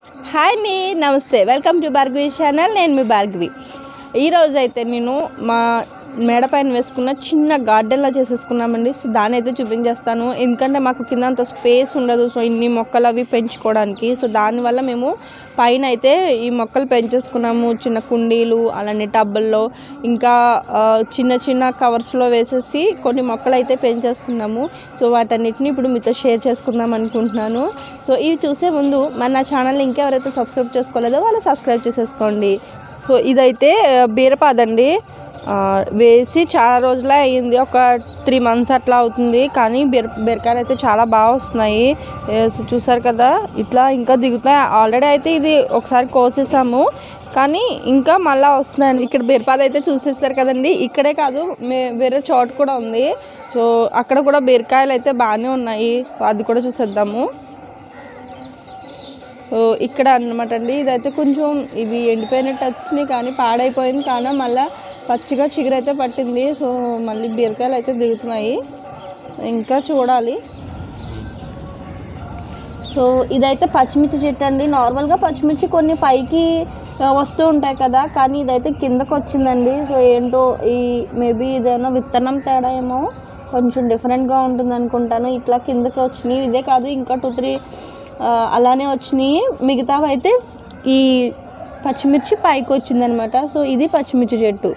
hi అండి నమస్తే welcome to Bhargavi channel నేను మీ భార్గవి ఈరోజు అయితే నేను మా మేడ పైన వేసుకున్న చిన్న గార్డెన్లా చేసేసుకున్నామండి సో దాని అయితే చూపించేస్తాను ఎందుకంటే మాకు కింద అంత స్పేస్ ఉండదు సో ఇన్ని మొక్కలు అవి పెంచుకోవడానికి సో దానివల్ల మేము పైన అయితే ఈ మొక్కలు పెంచేసుకున్నాము చిన్న కుండీలు అలానే టబ్బుల్లో ఇంకా ఆ, చిన్న చిన్న కవర్స్లో వేసేసి కొన్ని మొక్కలు అయితే పెంచేసుకున్నాము సో వాటన్నిటిని ఇప్పుడు మీతో షేర్ చేసుకుందాం అనుకుంటున్నాను సో ఇవి చూసే ముందు మన నా ఛానల్ని ఇంకెవరైతే సబ్స్క్రైబ్ చేసుకోలేదో వాళ్ళు సబ్స్క్రైబ్ చేసేసుకోండి సో ఇదైతే ఆ, బీరపాదండి ఆ, వేసి చాలా రోజులే అయ్యింది ఒక త్రీ మంత్స్ అట్లా అవుతుంది కానీ బీర బీరకాయలు అయితే చాలా బాగా వస్తున్నాయి ఏ, సో చూసారు కదా ఇట్లా ఇంకా దిగుతాయి ఆల్రెడీ అయితే ఇది ఒకసారి కోసేసాము కానీ ఇంకా మళ్ళీ వస్తున్నాయండి ఇక్కడ బీరపాద అయితే చూసేస్తారు కదండి ఇక్కడే కాదు మే వేరే చోట కూడా ఉంది సో అక్కడ కూడా బీరకాయలు అయితే బాగానే ఉన్నాయి సో అది కూడా చూసేద్దాము సో ఇక్కడ అనమాట అండి ఇదైతే కొంచెం ఇవి ఎండిపోయినట్టు వచ్చినాయి కానీ పాడైపోయింది కానీ మళ్ళీ పచ్చిగా చిగురైతే పట్టింది సో మళ్ళీ బీరకాయలు అయితే దిగుతున్నాయి ఇంకా చూడాలి సో ఇదైతే పచ్చిమిర్చి చెట్టు అండి నార్మల్గా పచ్చిమిర్చి కొన్ని పైకి ఆ, వస్తూ ఉంటాయి కదా కానీ ఇదైతే కిందకు వచ్చిందండి సో ఏంటో ఈ మేబీ ఇదేమో విత్తనం తేడా ఏమో కొంచెం డిఫరెంట్గా ఉంటుంది అనుకుంటాను ఇట్లా కిందకి వచ్చినాయి ఇదే కాదు ఇంకా టూ త్రీ అలానే వచ్చినాయి మిగతావి అయితే ఈ పచ్చిమిర్చి పైకి వచ్చిందనమాట సో ఇది పచ్చిమిర్చి చెట్టు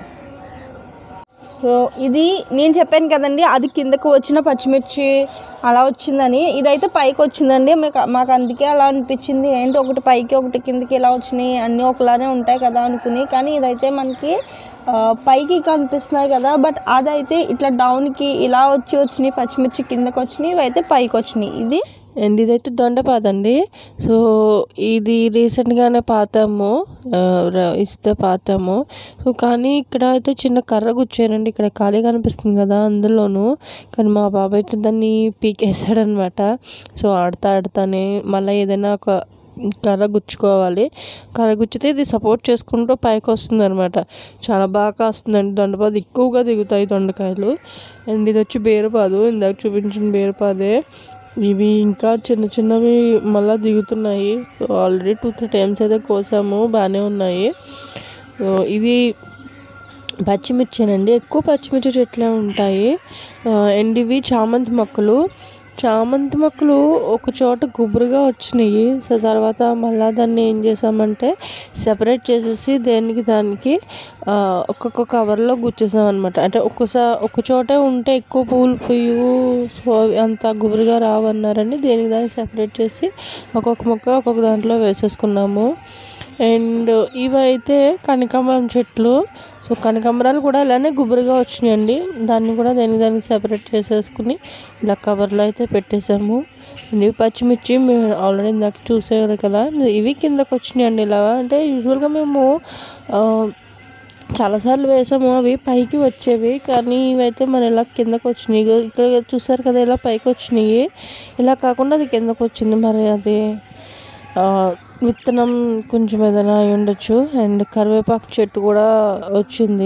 సో ఇది నేను చెప్పాను కదండి అది కిందకు వచ్చిన పచ్చిమిర్చి అలా వచ్చిందని ఇదైతే పైకి వచ్చిందండి మాకు మాకు అందుకే అలా అనిపించింది ఏంటి ఒకటి పైకి ఒకటి కిందకి ఇలా వచ్చినాయి అన్నీ ఒకలానే ఉంటాయి కదా అనుకుని కానీ ఇదైతే మనకి ఆ, పైకి కనిపిస్తున్నాయి కదా బట్ అదైతే ఇట్లా డౌన్కి ఇలా వచ్చి వచ్చినాయి పచ్చిమిర్చి కిందకి వచ్చినాయి ఇవైతే పైకి వచ్చినాయి ఇది అండ్ ఇదైతే దొండపాదండి సో ఇది రీసెంట్గానే పాతాము ఆ, ర- ఇస్తే పాతాము సో కానీ ఇక్కడ అయితే చిన్న కర్ర గుచ్చారండి ఇక్కడ ఖాళీ కనిపిస్తుంది కదా అందులోను కానీ మా బాబాయ్ అయితే దాన్ని పీకేసాడనమాట సో ఆడతా ఆడతానే మళ్ళీ ఏదైనా ఒక కర్ర గుచ్చుకోవాలి కర్ర గుచ్చితే ఇది సపోర్ట్ చేసుకుంటూ పైకి వస్తుంది అనమాట చాలా బాగా కాస్తుందండి దొండపాదు ఎక్కువగా దిగుతాయి దొండకాయలు అండ్ ఇది వచ్చి బేరపాదు ఇందాక చూపించిన బేరపాదే ఇవి ఇంకా చిన్న చిన్నవి మళ్ళీ దిగుతున్నాయి so already two three times అయితే కోసాము బాగానే ఉన్నాయి సో ఇది పచ్చిమిర్చేనండి ఎక్కువ పచ్చిమిర్చి చెట్లే ఉంటాయి ఆ, అండ్ ఇవి చామంతి మొక్కలు చామంతి మొక్కలు ఒక చోట గుబురుగా వచ్చినాయి సో తర్వాత మళ్ళీ దాన్ని ఏం చేసామంటే సెపరేట్ చేసేసి దేనికి దానికి ఆ, ఒక్కొక్క కవర్లో గుచ్చేసాం అనమాట అంటే ఒక్కసారి ఒక చోటే ఉంటే ఎక్కువ పూలు పువ్వు సో అవి అంత గుబురుగా రావన్నారని దేనికి దాన్ని సెపరేట్ చేసి ఒక్కొక్క మొక్క ఒక్కొక్క దాంట్లో వేసేసుకున్నాము అండ్ ఇవైతే కనకాంబరం చెట్లు సో కనకాంబరాలు కూడా ఇలానే గుబురుగా వచ్చినాయండి దాన్ని కూడా దానికి దానికి సెపరేట్ చేసేసుకుని ఇలా కవర్లో అయితే పెట్టేసాము అండ్ ఇవి పచ్చిమిర్చి మేము ఆల్రెడీ ఇందాక చూసేవారు కదా ఇవి కిందకు వచ్చినాయండి ఇలా అంటే యూజువల్గా మేము ఆ, చాలాసార్లు వేసాము అవి పైకి వచ్చేవి కానీ ఇవైతే మరి ఇలా కిందకు వచ్చినాయి ఇగో ఇక్కడ చూసారు కదా ఇలా పైకి వచ్చినాయి ఇలా కాకుండా అది కిందకు వచ్చింది మరి అది ఆ, విత్తనం కొంచెం ఏదైనా అయి ఉండొచ్చు అండ్ కరివేపాకు చెట్టు కూడా వచ్చింది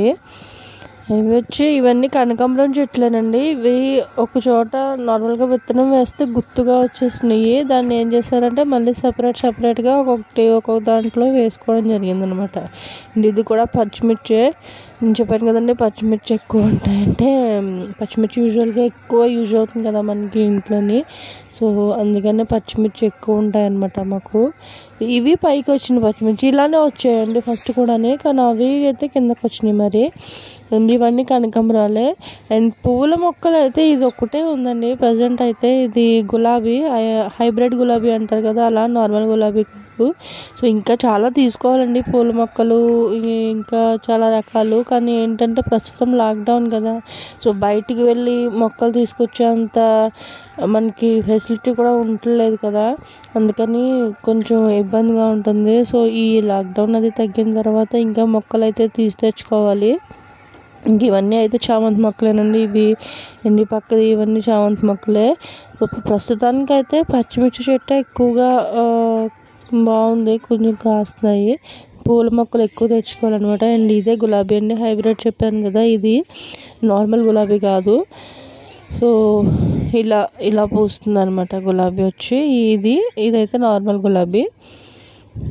ఇవి వచ్చి ఇవన్నీ కనకాంబరం చెట్లేనండి ఇవి ఒక చోట నార్మల్గా విత్తనం వేస్తే గుత్తుగా వచ్చేసినాయి దాన్ని ఏం చేశారంటే మళ్ళీ సపరేట్ సపరేట్గా ఒక్కొక్కటి ఒక్కొక్క దాంట్లో వేసుకోవడం జరిగిందనమాట అండ్ ఇది కూడా పచ్చిమిర్చి నేను చెప్పాను కదండి పచ్చిమిర్చి ఎక్కువ ఉంటాయంటే మ్, పచ్చిమిర్చి యూజువల్గా ఎక్కువ యూజ్ అవుతుంది కదా మనకి ఇంట్లోని సో అందుకనే పచ్చిమిర్చి ఎక్కువ ఉంటాయి అన్నమాట మాకు ఇవి పైకి వచ్చిన పచ్చిమిర్చి ఇలానే వచ్చాయండి ఫస్ట్ కూడానే కానీ అవి అయితే కిందకు వచ్చినాయి మరి అండ్ ఇవన్నీ కనకాంబరాలే అండ్ పువ్వుల మొక్కలు అయితే ఇది ఒక్కటే ఉందండి ప్రజెంట్ అయితే ఇది గులాబీ హై- హైబ్రిడ్ గులాబీ అంటారు కదా అలా నార్మల్ గులాబీ కాదు సో ఇంకా చాలా తీసుకోవాలండి పూల మొక్కలు ఇ- ఇంకా చాలా రకాలు కానీ ఏంటంటే ప్రస్తుతం లాక్డౌన్ కదా సో బయటికి వెళ్ళి మొక్కలు తీసుకొచ్చేంత మనకి ఫెసిలిటీ కూడా ఉండలేదు కదా అందుకని కొంచెం ఇబ్బందిగా ఉంటుంది సో ఈ లాక్డౌన్ అది తగ్గిన తర్వాత ఇంకా మొక్కలు అయితే తీసి తెచ్చుకోవాలి ఇంక ఇవన్నీ అయితే చామంతి మొక్కలేనండి ఇది ఎండి పక్కది ఇవన్నీ చామంతి మొక్కలే సో ప్రస్తుతానికి అయితే పచ్చిమిర్చి చెట్టు ఎక్కువగా ఆ, బాగుంది కొంచెం కాస్తున్నాయి పూల మొక్కలు ఎక్కువ తెచ్చుకోవాలన్నమాట అండ్ ఇదే గులాబీ అండి హైబ్రిడ్ చెప్పాను కదా ఇది నార్మల్ గులాబీ కాదు సో ఇలా ఇలా పూస్తుంది అనమాట గులాబీ వచ్చి ఇది ఇదైతే నార్మల్ గులాబీ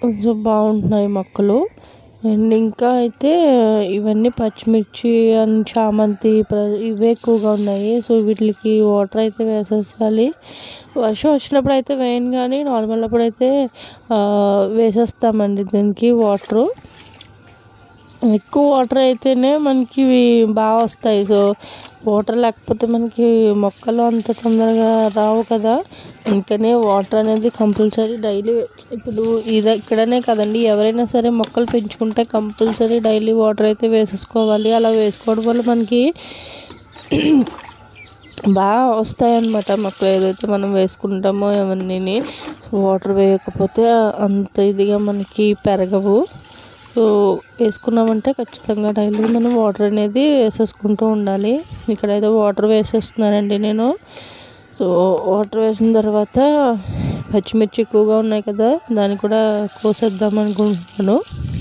కొంచెం బాగుంటున్నాయి మొక్కలు అండ్ ఇంకా అయితే ఇవన్నీ పచ్చిమిర్చి అండ్ చామంతి ప్ర- ఇవే ఎక్కువగా ఉన్నాయి సో వీటికి వాటర్ అయితే వేసేసాలి వర్షం వచ్చినప్పుడు అయితే వేయను కానీ నార్మల్ అప్పుడు అయితే ఆ, వేసేస్తామండి దీనికి వాటరు ఎక్కువ వాటర్ అయితేనే మనకి ఇవి బాగా వస్తాయి సో వాటర్ లేకపోతే మనకి మొక్కలు అంత తొందరగా రావు కదా అందుకనే వాటర్ అనేది కంపల్సరీ డైలీ ఇప్పుడు ఇది ఇక్కడనే కదండి ఎవరైనా సరే మొక్కలు పెంచుకుంటే కంపల్సరీ డైలీ వాటర్ అయితే వేసేసుకోవాలి అలా వేసుకోవడం వల్ల మనకి బాగా వస్తాయన్నమాట మొక్కలు ఏదైతే మనం వేసుకుంటామో అవన్నీ వాటర్ వేయకపోతే అంత ఇదిగా మనకి పెరగవు సో వేసుకున్నామంటే ఖచ్చితంగా డైలీ మనం వాటర్ అనేది వేసేసుకుంటూ ఉండాలి ఇక్కడైతే వాటర్ వేసేస్తున్నానండి నేను సో వాటర్ వేసిన తర్వాత పచ్చిమిర్చి ఎక్కువగా ఉన్నాయి కదా దాన్ని కూడా కోసేద్దాం అనుకుంటున్నాను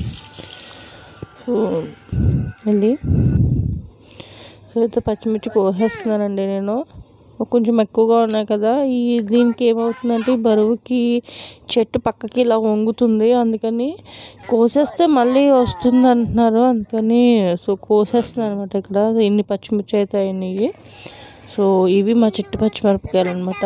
సో వెళ్ళి సో అయితే పచ్చిమిర్చి కోసేస్తున్నానండి నేను కొంచెం ఎక్కువగా ఉన్నాయి కదా ఈ దీనికి ఏమవుతుందంటే ఈ బరువుకి చెట్టు పక్కకి ఇలా వంగుతుంది అందుకని కోసేస్తే మళ్ళీ వస్తుంది అంటున్నారు అందుకని సో కోసేస్తున్నాను అనమాట ఇక్కడ ఇన్ని పచ్చిమిర్చి అయితే అయినాయి సో ఇవి మా చెట్టు పచ్చిమిరపకాయలు అనమాట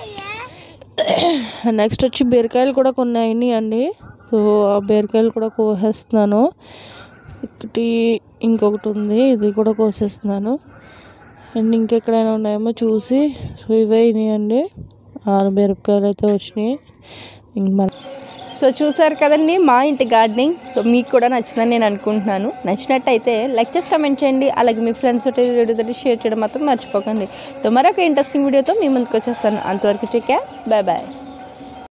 నెక్స్ట్ వచ్చి బీరకాయలు కూడా కొన్ని అయినాయి అండి సో ఆ బీరకాయలు కూడా కోసేస్తున్నాను ఒకటి ఇంకొకటి ఉంది ఇది కూడా కోసేస్తున్నాను అండ్ ఇంకెక్కడైనా ఉన్నాయేమో చూసి సో ఇవే అయినాయండి ఆరు మిరపకాయలు అయితే వచ్చినాయి ఇంక మళ్ళీ సో చూసారు కదండి మా ఇంటి గార్డెనింగ్ సో మీకు కూడా నచ్చిందని నేను అనుకుంటున్నాను నచ్చినట్టయితే లైక్ చేసి కమెంట్ చేయండి అలాగే మీ ఫ్రెండ్స్ తోటి వీడియో తోటి షేర్ చేయడం మాత్రం మర్చిపోకండి సో మరొక ఇంట్రెస్టింగ్ వీడియోతో మీ ముందుకు వచ్చేస్తాను అంతవరకు చెక్కా బాయ్ బాయ్